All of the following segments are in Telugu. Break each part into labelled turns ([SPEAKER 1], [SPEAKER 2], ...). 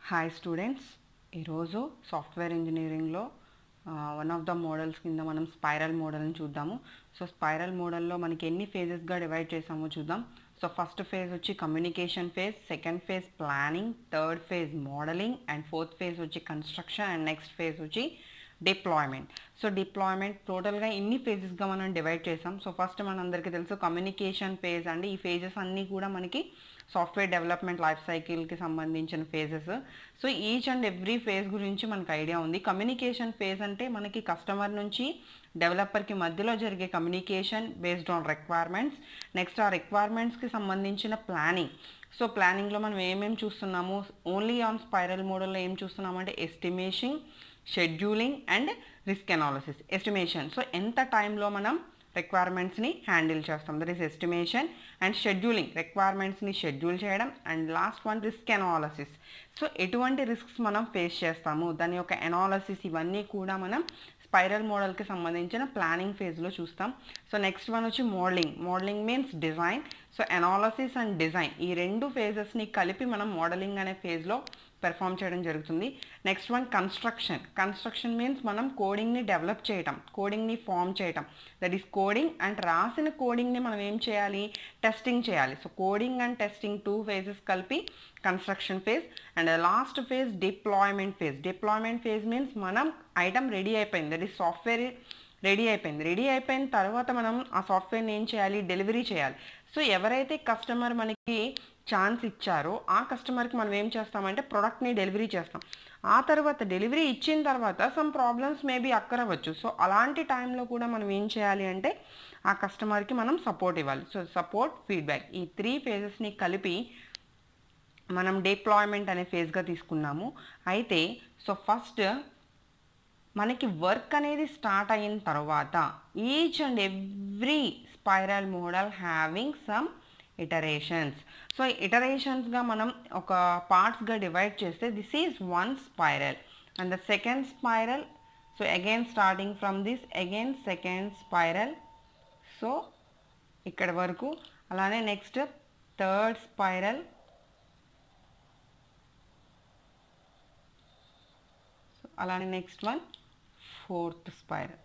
[SPEAKER 1] హాయ్ స్టూడెంట్స్ ఈరోజు సాఫ్ట్వేర్ ఇంజనీరింగ్లో వన్ ఆఫ్ ద మోడల్స్ కింద మనం స్పైరల్ మోడల్ని చూద్దాము సో స్పైరల్ మోడల్లో మనకి ఎన్ని ఫేజెస్గా డివైడ్ చేసామో చూద్దాం సో ఫస్ట్ ఫేజ్ వచ్చి communication phase second phase planning third phase modeling and fourth phase వచ్చి కన్స్ట్రక్షన్ అండ్ నెక్స్ట్ ఫేజ్ వచ్చి డిప్లాయ్మెంట్ సో డిప్లాయ్మెంట్ టోటల్గా ఇన్ని ఫేజెస్గా మనం డివైడ్ చేసాం సో ఫస్ట్ మనందరికీ తెలుసు కమ్యూనికేషన్ ఫేజ్ అండి ఈ ఫేజెస్ అన్నీ కూడా మనకి సాఫ్ట్వేర్ డెవలప్మెంట్ లైఫ్ సైకిల్కి సంబంధించిన phases so each and every phase గురించి మనకు ఐడియా ఉంది కమ్యూనికేషన్ ఫేజ్ అంటే మనకి కస్టమర్ నుంచి డెవలపర్కి మధ్యలో జరిగే communication based on requirements next ఆ రిక్వైర్మెంట్స్కి సంబంధించిన ప్లానింగ్ సో ప్లానింగ్లో మనం ఏమేమి చూస్తున్నాము ఓన్లీ ఆన్ స్పైరల్ మోడల్లో ఏం చూస్తున్నామంటే estimation scheduling and risk analysis estimation so ఎంత టైంలో మనం రిక్వైర్మెంట్స్ని హ్యాండిల్ చేస్తాం that is estimation and scheduling రిక్వైర్మెంట్స్ని షెడ్యూల్ చేయడం and last one risk analysis so ఎటువంటి రిస్క్స్ మనం ఫేస్ చేస్తాము దాని యొక్క అనాలసిస్ ఇవన్నీ కూడా మనం స్పైరల్ మోడల్కి సంబంధించిన ప్లానింగ్ ఫేజ్లో చూస్తాం సో నెక్స్ట్ వన్ వచ్చి modeling modeling means design so analysis and design ఈ రెండు ఫేజెస్ని కలిపి మనం మోడలింగ్ అనే ఫేజ్లో పెర్ఫామ్ చేయడం జరుగుతుంది next one construction construction means మనం కోడింగ్ని డెవలప్ చేయటం కోడింగ్ని ఫామ్ చేయటం దట్ ఈస్ కోడింగ్ అండ్ రాసిన కోడింగ్ని మనం ఏం చేయాలి టెస్టింగ్ చేయాలి so coding and testing two phases కలిపి construction phase and last phase deployment phase deployment phase means మనం ఐటమ్ రెడీ అయిపోయింది దట్ ఈస్ సాఫ్ట్వేర్ రెడీ అయిపోయింది రెడీ అయిపోయిన తర్వాత మనం ఆ సాఫ్ట్వేర్ని ఏం చేయాలి డెలివరీ చేయాలి సో ఎవరైతే కస్టమర్ మనకి ఛాన్స్ ఇచ్చారో ఆ కస్టమర్కి మనం ఏం చేస్తామంటే ప్రోడక్ట్ని డెలివరీ చేస్తాం ఆ తర్వాత డెలివరీ ఇచ్చిన తర్వాత సమ్ ప్రాబ్లమ్స్ మేబీ అక్కరవచ్చు సో అలాంటి టైంలో కూడా మనం ఏం చేయాలి అంటే ఆ కస్టమర్కి మనం సపోర్ట్ ఇవ్వాలి సో సపోర్ట్ ఫీడ్బ్యాక్ ఈ త్రీ ఫేజెస్ని కలిపి మనం డిప్లాయ్మెంట్ అనే ఫేజ్గా తీసుకున్నాము అయితే సో ఫస్ట్ మనకి వర్క్ అనేది స్టార్ట్ అయిన తర్వాత each and every spiral model having some iterations so ఇటరేషన్స్గా మనం ఒక పార్ట్స్గా డివైడ్ చేస్తే this is one spiral and the second spiral so again starting from this again second spiral so ఇక్కడ వరకు అలానే నెక్స్ట్ థర్డ్ స్పైరల్ సో అలానే next one fourth spiral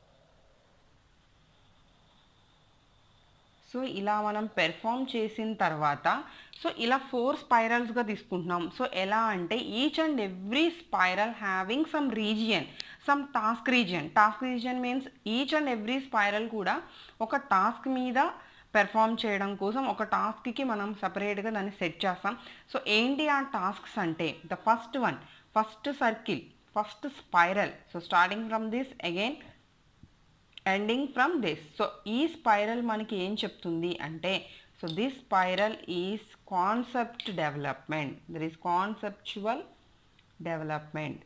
[SPEAKER 1] so ఇలా మనం పెర్ఫామ్ చేసిన తర్వాత సో ఇలా ఫోర్ స్పైరల్స్గా తీసుకుంటున్నాం సో ఎలా అంటే each and every spiral having some region some task region task region means each and every spiral కూడా ఒక టాస్క్ మీద పెర్ఫామ్ చేయడం కోసం ఒక టాస్క్కి మనం సపరేట్గా దాన్ని సెట్ చేస్తాం సో ఏంటి ఆ టాస్క్స్ అంటే the first one first circle first spiral so starting from this again ending from this so ఈ స్పైరల్ మనకి ఏం చెప్తుంది అంటే so this spiral is concept development there is conceptual development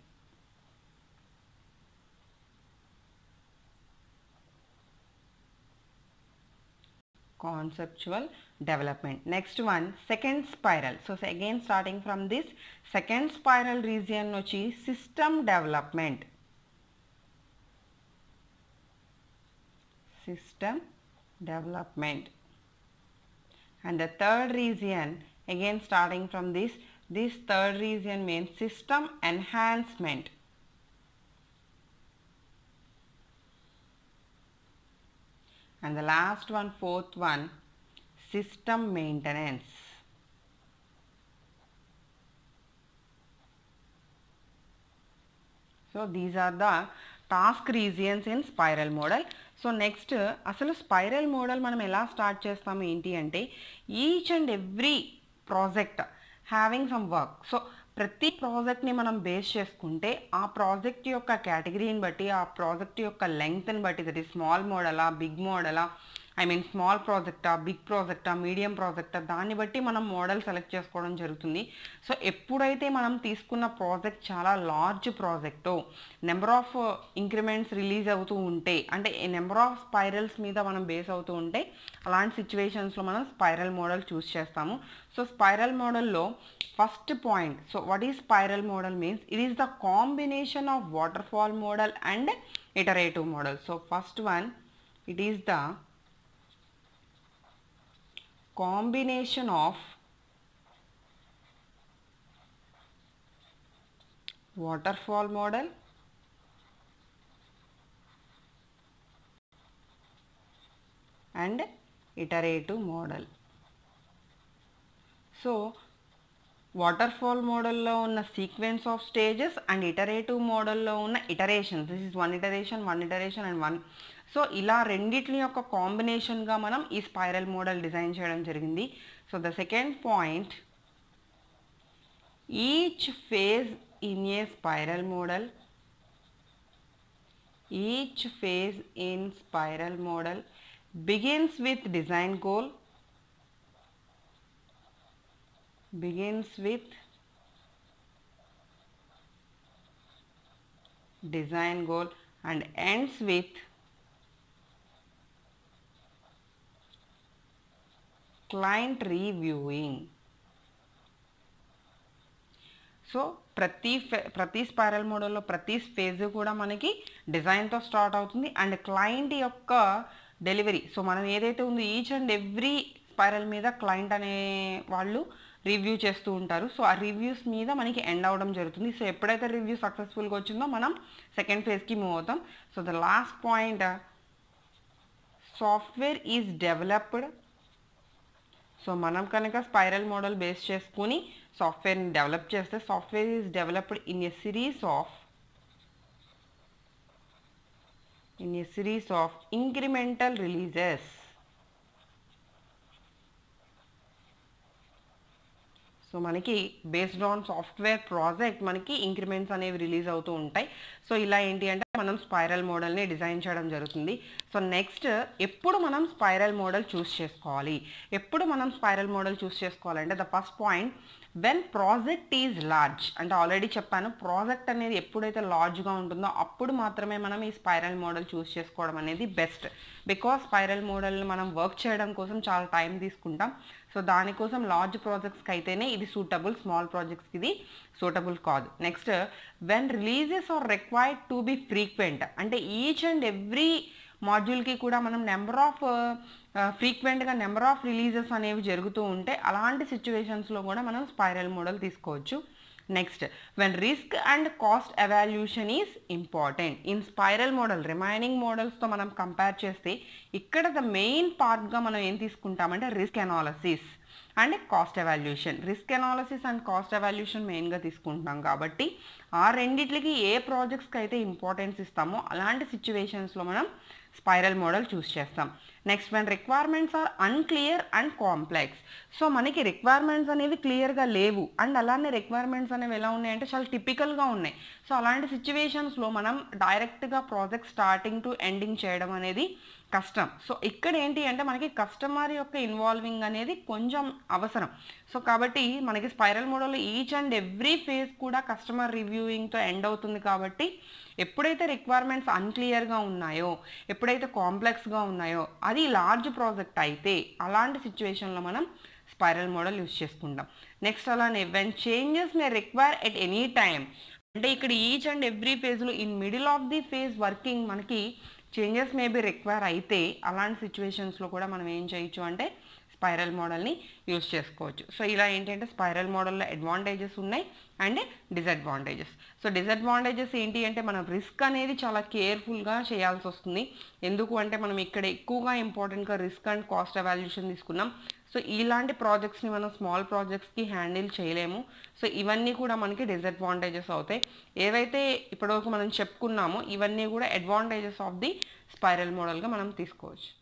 [SPEAKER 1] conceptual development next one second spiral so again starting from this second spiral region వచ్చి system development system development and the third region again starting from this this third region means system enhancement and the last one fourth one system maintenance so these are the task regions in spiral model so next అసలు స్పైరల్ మోడల్ మనం ఎలా స్టార్ట్ చేస్తాము ఏంటి అంటే each and every project having some work so ప్రతి ప్రాజెక్ట్ని మనం బేస్ చేసుకుంటే ఆ ప్రాజెక్ట్ యొక్క కేటగిరీని బట్టి ఆ ప్రాజెక్ట్ యొక్క లెంగ్త్ని బట్టి దట్ ఈ స్మాల్ మోడలా బిగ్ మోడలా ఐ మీన్ స్మాల్ ప్రాజెక్టా బిగ్ ప్రాజెక్టా మీడియం ప్రాజెక్టా దాన్ని బట్టి మనం మోడల్ సెలెక్ట్ చేసుకోవడం జరుగుతుంది సో ఎప్పుడైతే మనం తీసుకున్న ప్రాజెక్ట్ చాలా లార్జ్ ప్రాజెక్టో నెంబర్ ఆఫ్ ఇంక్రిమెంట్స్ రిలీజ్ అవుతూ ఉంటే అంటే నెంబర్ ఆఫ్ స్పైరల్స్ మీద మనం బేస్ అవుతూ ఉంటే అలాంటి సిచ్యువేషన్స్లో మనం స్పైరల్ మోడల్ చూస్ చేస్తాము సో స్పైరల్ మోడల్లో first point so what is spiral model means it is the combination of waterfall model and iterative model so first one it is the combination of waterfall model and iterative model so waterfall మోడల్లో ఉన్న sequence of stages and iterative మోడల్లో ఉన్న iteration this is one iteration one iteration and one so ఇలా రెండిట్ల యొక్క కాంబినేషన్గా మనం ఈ స్పైరల్ మోడల్ డిజైన్ చేయడం జరిగింది so the second point each phase in a spiral model each phase in spiral model begins with design goal begins with design goal and ends with client reviewing so ప్రతి ఫే ప్రతి స్పైరల్ మోడల్లో ప్రతి ఫేజ్ కూడా మనకి డిజైన్తో స్టార్ట్ అవుతుంది అండ్ క్లయింట్ యొక్క డెలివరీ సో మనం ఏదైతే ఉందో ఈచ్ అండ్ ఎవ్రీ స్పైరల్ మీద క్లయింట్ అనే వాళ్ళు రివ్యూ చేస్తూ ఉంటారు సో ఆ రివ్యూస్ మీద మనకి ఎండ్ అవ్వడం జరుగుతుంది సో ఎప్పుడైతే రివ్యూ సక్సెస్ఫుల్గా వచ్చిందో మనం సెకండ్ ఫేజ్కి మూవ్ అవుతాం so the last point software is developed so మనం కనుక స్పైరల్ మోడల్ బేస్ చేసుకుని సాఫ్ట్వేర్ని డెవలప్ చేస్తే software is developed in a series of in a series of incremental releases. So మనకి బేస్డ్ ఆన్ సాఫ్ట్వేర్ ప్రాజెక్ట్ మనకి ఇంక్రిమెంట్స్ అనేవి రిలీజ్ అవుతూ ఉంటాయి సో ఇలా ఏంటి అంటే మనం స్పైరల్ మోడల్ని డిజైన్ చేయడం జరుగుతుంది సో నెక్స్ట్ ఎప్పుడు మనం స్పైరల్ మోడల్ చూస్ చేసుకోవాలి ఎప్పుడు మనం స్పైరల్ మోడల్ చూస్ చేసుకోవాలంటే the first point when project is large అంటే ఆల్రెడీ చెప్పాను ప్రాజెక్ట్ అనేది ఎప్పుడైతే లార్జ్గా ఉంటుందో అప్పుడు మాత్రమే మనం ఈ స్పైరల్ మోడల్ చూస్ చేసుకోవడం అనేది బెస్ట్ బికాస్ స్పైరల్ మోడల్ని మనం వర్క్ చేయడం కోసం చాలా టైం తీసుకుంటాం సో దానికోసం లార్జ్ ప్రాజెక్ట్స్కి అయితేనే ఇది సూటబుల్ స్మాల్ ప్రాజెక్ట్స్కి ఇది సూటబుల్ కాదు next when releases are required to be frequent అంటే ఈచ్ అండ్ ఎవ్రీ మాడ్యూల్కి కూడా మనం నెంబర్ ఆఫ్ ఫ్రీక్వెంట్గా నెంబర్ ఆఫ్ రిలీజెస్ అనేవి జరుగుతూ ఉంటే అలాంటి సిచ్యువేషన్స్లో కూడా మనం స్పైరల్ మోడల్ తీసుకోవచ్చు next when risk and cost evaluation is important in spiral model remaining మోడల్స్తో మనం కంపేర్ చేస్తే ఇక్కడ ద మెయిన్ పార్ట్గా మనం ఏం తీసుకుంటామంటే risk analysis and cost evaluation risk analysis and cost evaluation మెయిన్గా తీసుకుంటున్నాం కాబట్టి ఆ రెండిట్లకి ఏ ప్రాజెక్ట్స్కి అయితే ఇంపార్టెన్స్ ఇస్తామో అలాంటి సిచ్యువేషన్స్లో మనం స్పైరల్ మోడల్ చూస్ చేస్తాం next when requirements are unclear and complex so మనకి రిక్వైర్మెంట్స్ అనేవి క్లియర్గా లేవు అండ్ అలానే రిక్వైర్మెంట్స్ అనేవి ఎలా ఉన్నాయంటే చాలా టిపికల్గా ఉన్నాయి సో అలాంటి సిచ్యువేషన్స్లో మనం డైరెక్ట్గా ప్రాజెక్ట్ స్టార్టింగ్ టు ఎండింగ్ చేయడం అనేది కష్టం సో ఇక్కడ ఏంటి అంటే మనకి కస్టమర్ యొక్క ఇన్వాల్వింగ్ అనేది కొంచెం అవసరం సో కాబట్టి మనకి స్పైరల్ మోడల్లో ఈచ్ అండ్ ఎవ్రీ ఫేజ్ కూడా కస్టమర్ రివ్యూయింగ్తో ఎండ్ అవుతుంది కాబట్టి ఎప్పుడైతే రిక్వైర్మెంట్స్ అన్క్లియర్గా ఉన్నాయో ఎప్పుడైతే కాంప్లెక్స్గా ఉన్నాయో అది లార్జ్ ప్రాజెక్ట్ అయితే అలాంటి సిచ్యువేషన్లో మనం స్పైరల్ మోడల్ యూస్ చేసుకుంటాం నెక్స్ట్ అలానే when changes may require at any time అంటే ఇక్కడ ఈచ్ అండ్ ఎవ్రీ ఫేజ్లో in middle of the phase working మనకి చేంజెస్ మేబీ రిక్వైర్ అయితే అలాంటి సిచ్యువేషన్స్లో కూడా మనం ఏం చేయొచ్చు అంటే స్పైరల్ మోడల్ని యూస్ చేసుకోవచ్చు సో ఇలా ఏంటంటే స్పైరల్ మోడల్లో అడ్వాంటేజెస్ ఉన్నాయి అండ్ డిసడ్వాంటేజెస్ సో డిసడ్వాంటేజెస్ ఏంటి అంటే మనం రిస్క్ అనేది చాలా కేర్ఫుల్గా చేయాల్సి వస్తుంది ఎందుకు అంటే మనం ఇక్కడ ఎక్కువగా ఇంపార్టెంట్గా రిస్క్ అండ్ కాస్ట్ అవాల్యూషన్ తీసుకున్నాం సో ఇలాంటి ప్రాజెక్ట్స్ని మనం స్మాల్ ప్రాజెక్ట్స్కి హ్యాండిల్ చేయలేము సో ఇవన్నీ కూడా మనకి డిసడ్వాంటేజెస్ అవుతాయి ఏవైతే ఇప్పటివరకు మనం చెప్పుకున్నామో ఇవన్నీ కూడా అడ్వాంటేజెస్ ఆఫ్ ది స్పైరల్ మోడల్గా మనం తీసుకోవచ్చు